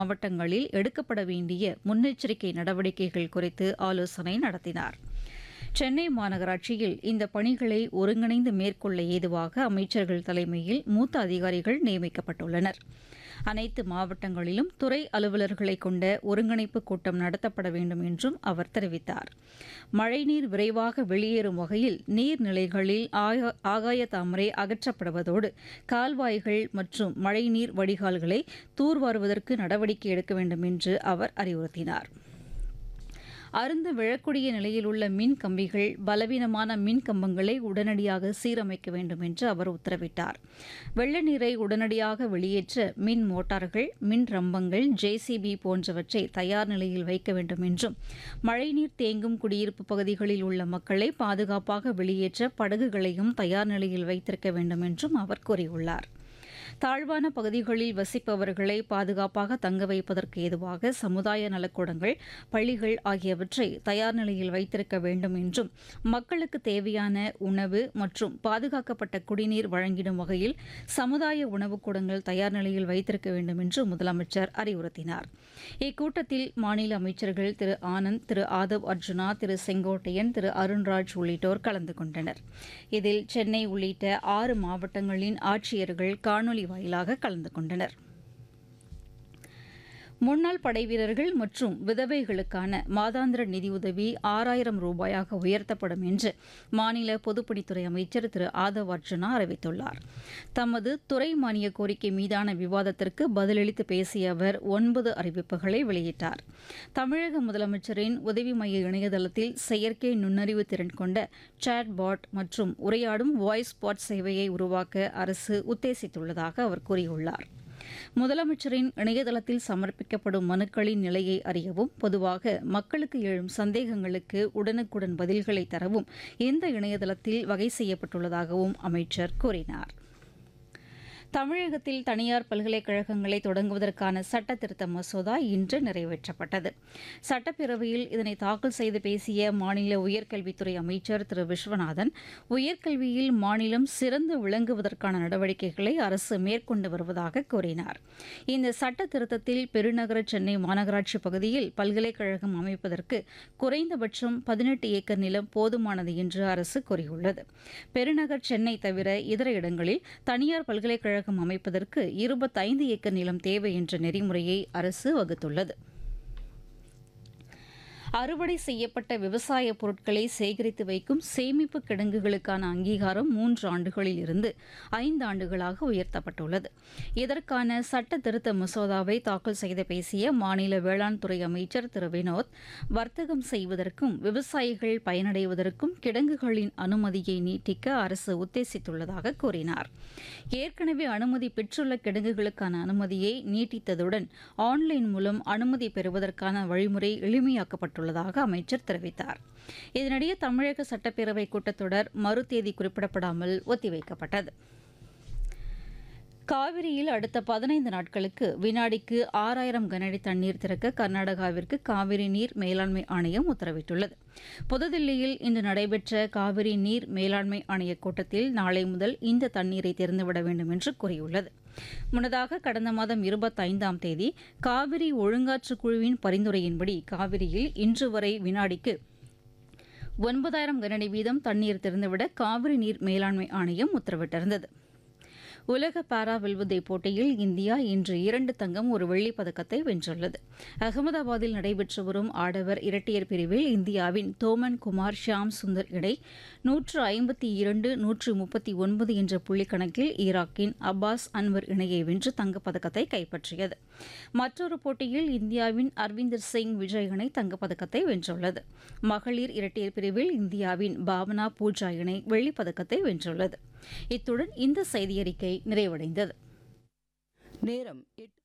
மாவட்டங்களில் எடுக்கப்பட வேண்டிய முன்னெச்சரிக்கை நடவடிக்கைகள் குறித்து ஆலோசனை நடத்தினார் சென்னை மாநகராட்சியில் இந்த பணிகளை ஒருங்கிணைந்து மேற்கொள்ள ஏதுவாக அமைச்சர்கள் தலைமையில் மூத்த அதிகாரிகள் நியமிக்கப்பட்டுள்ளனர் அனைத்து மாவட்டங்களிலும் துறை அலுவலர்களை கொண்ட ஒருங்கிணைப்பு கூட்டம் நடத்தப்பட வேண்டும் என்றும் அவர் தெரிவித்தார் மழைநீர் விரைவாக வெளியேறும் வகையில் நீர்நிலைகளில் ஆய- ஆகாய தாமரை அகற்றப்படுவதோடு கால்வாய்கள் மற்றும் மழைநீர் வடிகால்களை தூர்வாருவதற்கு நடவடிக்கை எடுக்க வேண்டும் என்று அவர் அறிவுறுத்தினார் அருந்து விழக்கூடிய நிலையில் உள்ள மின் கம்பிகள் பலவீனமான மின் கம்பங்களை உடனடியாக சீரமைக்க வேண்டும் என்று அவர் உத்தரவிட்டார் வெள்ள நீரை உடனடியாக வெளியேற்ற மின் மோட்டார்கள் மின் ரம்பங்கள் ஜேசிபி போன்றவற்றை தயார் நிலையில் வைக்க வேண்டும் என்றும் மழைநீர் தேங்கும் குடியிருப்பு பகுதிகளில் உள்ள மக்களை பாதுகாப்பாக வெளியேற்ற படகுகளையும் தயார் நிலையில் வைத்திருக்க வேண்டும் என்றும் அவர் கூறியுள்ளார் தாழ்வான பகுதிகளில் வசிப்பவர்களை பாதுகாப்பாக தங்க வைப்பதற்கு ஏதுவாக சமுதாய நலக்கூடங்கள் பள்ளிகள் ஆகியவற்றை தயார் நிலையில் வைத்திருக்க வேண்டும் என்றும் மக்களுக்கு தேவையான உணவு மற்றும் பாதுகாக்கப்பட்ட குடிநீர் வழங்கிடும் வகையில் சமுதாய உணவுக் கூடங்கள் தயார் நிலையில் வைத்திருக்க வேண்டும் என்று முதலமைச்சர் அறிவுறுத்தினார் இக்கூட்டத்தில் மாநில அமைச்சர்கள் திரு ஆனந்த் திரு ஆதவ் அர்ஜுனா திரு செங்கோட்டையன் திரு அருண்ராஜ் உள்ளிட்டோர் கலந்து கொண்டனர் இதில் சென்னை உள்ளிட்ட ஆறு மாவட்டங்களின் ஆட்சியர்கள் காணொலி வாயிலாக கலந்து கொண்டனர் முன்னாள் படைவீரர்கள் மற்றும் விதவைகளுக்கான மாதாந்திர நிதியுதவி ஆறாயிரம் ரூபாயாக உயர்த்தப்படும் என்று மாநில பொதுப்பணித்துறை அமைச்சர் திரு ஆதவ் அர்ஜுனா அறிவித்துள்ளார் தமது துறை மானிய கோரிக்கை மீதான விவாதத்திற்கு பதிலளித்து பேசிய அவர் ஒன்பது அறிவிப்புகளை வெளியிட்டார் தமிழக முதலமைச்சரின் உதவி மைய இணையதளத்தில் செயற்கை நுண்ணறிவு திறன் கொண்ட சாட் பாட் மற்றும் உரையாடும் வாய்ஸ் பாட் சேவையை உருவாக்க அரசு உத்தேசித்துள்ளதாக அவர் கூறியுள்ளார் முதலமைச்சரின் இணையதளத்தில் சமர்ப்பிக்கப்படும் மனுக்களின் நிலையை அறியவும் பொதுவாக மக்களுக்கு எழும் சந்தேகங்களுக்கு உடனுக்குடன் பதில்களை தரவும் இந்த இணையதளத்தில் வகை செய்யப்பட்டுள்ளதாகவும் அமைச்சர் கூறினார் தமிழகத்தில் தனியார் பல்கலைக்கழகங்களை தொடங்குவதற்கான சட்ட திருத்த மசோதா இன்று நிறைவேற்றப்பட்டது சட்டப்பேரவையில் இதனை தாக்கல் செய்து பேசிய மாநில உயர்கல்வித்துறை அமைச்சர் திரு விஸ்வநாதன் உயர்கல்வியில் மாநிலம் சிறந்து விளங்குவதற்கான நடவடிக்கைகளை அரசு மேற்கொண்டு வருவதாக கூறினார் இந்த சட்ட திருத்தத்தில் பெருநகர சென்னை மாநகராட்சி பகுதியில் பல்கலைக்கழகம் அமைப்பதற்கு குறைந்தபட்சம் பதினெட்டு ஏக்கர் நிலம் போதுமானது என்று அரசு கூறியுள்ளது பெருநகர் சென்னை தவிர இதர இடங்களில் தனியார் பல்கலைக்கழகம் அமைப்பதற்கு இருபத்தைந்து ஏக்கர் நிலம் தேவை என்ற நெறிமுறையை அரசு வகுத்துள்ளது அறுவடை செய்யப்பட்ட விவசாய பொருட்களை சேகரித்து வைக்கும் சேமிப்பு கிடங்குகளுக்கான அங்கீகாரம் மூன்று ஆண்டுகளில் இருந்து ஐந்து ஆண்டுகளாக உயர்த்தப்பட்டுள்ளது இதற்கான சட்ட திருத்த மசோதாவை தாக்கல் செய்து பேசிய மாநில வேளாண் துறை அமைச்சர் திரு வினோத் வர்த்தகம் செய்வதற்கும் விவசாயிகள் பயனடைவதற்கும் கிடங்குகளின் அனுமதியை நீட்டிக்க அரசு உத்தேசித்துள்ளதாக கூறினார் ஏற்கனவே அனுமதி பெற்றுள்ள கிடங்குகளுக்கான அனுமதியை நீட்டித்ததுடன் ஆன்லைன் மூலம் அனுமதி பெறுவதற்கான வழிமுறை எளிமையாக்கப்பட்டுள்ளதாக அமைச்சர் தெரிவித்தார் இதனிடையே தமிழக சட்டப்பேரவை கூட்டத்தொடர் மறு தேதி குறிப்பிடப்படாமல் ஒத்திவைக்கப்பட்டது காவிரியில் அடுத்த பதினைந்து நாட்களுக்கு வினாடிக்கு ஆறாயிரம் கனஅடி தண்ணீர் திறக்க கர்நாடகாவிற்கு காவிரி நீர் மேலாண்மை ஆணையம் உத்தரவிட்டுள்ளது புதுதில்லியில் இன்று நடைபெற்ற காவிரி நீர் மேலாண்மை ஆணைய கூட்டத்தில் நாளை முதல் இந்த தண்ணீரை திறந்துவிட வேண்டும் என்று கூறியுள்ளது முன்னதாக கடந்த மாதம் இருபத்தைந்தாம் தேதி காவிரி ஒழுங்காற்று குழுவின் பரிந்துரையின்படி காவிரியில் இன்று வரை வினாடிக்கு ஒன்பதாயிரம் கனஅடி வீதம் தண்ணீர் திறந்துவிட காவிரி நீர் மேலாண்மை ஆணையம் உத்தரவிட்டிருந்தது உலக பாரா வில்வித்தை போட்டியில் இந்தியா இன்று இரண்டு தங்கம் ஒரு வெள்ளிப் பதக்கத்தை வென்றுள்ளது அகமதாபாத்தில் நடைபெற்று வரும் ஆடவர் இரட்டையர் பிரிவில் இந்தியாவின் தோமன் குமார் ஷியாம் சுந்தர் இணை நூற்று ஐம்பத்தி இரண்டு நூற்று முப்பத்தி ஒன்பது என்ற புள்ளிக்கணக்கில் ஈராக்கின் அப்பாஸ் அன்வர் இணையை வென்று தங்கப்பதக்கத்தை கைப்பற்றியது மற்றொரு போட்டியில் இந்தியாவின் அரவிந்தர் சிங் விஜய் இணை தங்கப்பதக்கத்தை வென்றுள்ளது மகளிர் இரட்டையர் பிரிவில் இந்தியாவின் பாவனா பூஜா இணை வெள்ளிப் பதக்கத்தை வென்றுள்ளது இத்துடன் இந்த செய்தியறிக்கை நிறைவடைந்தது நேரம் எட்டு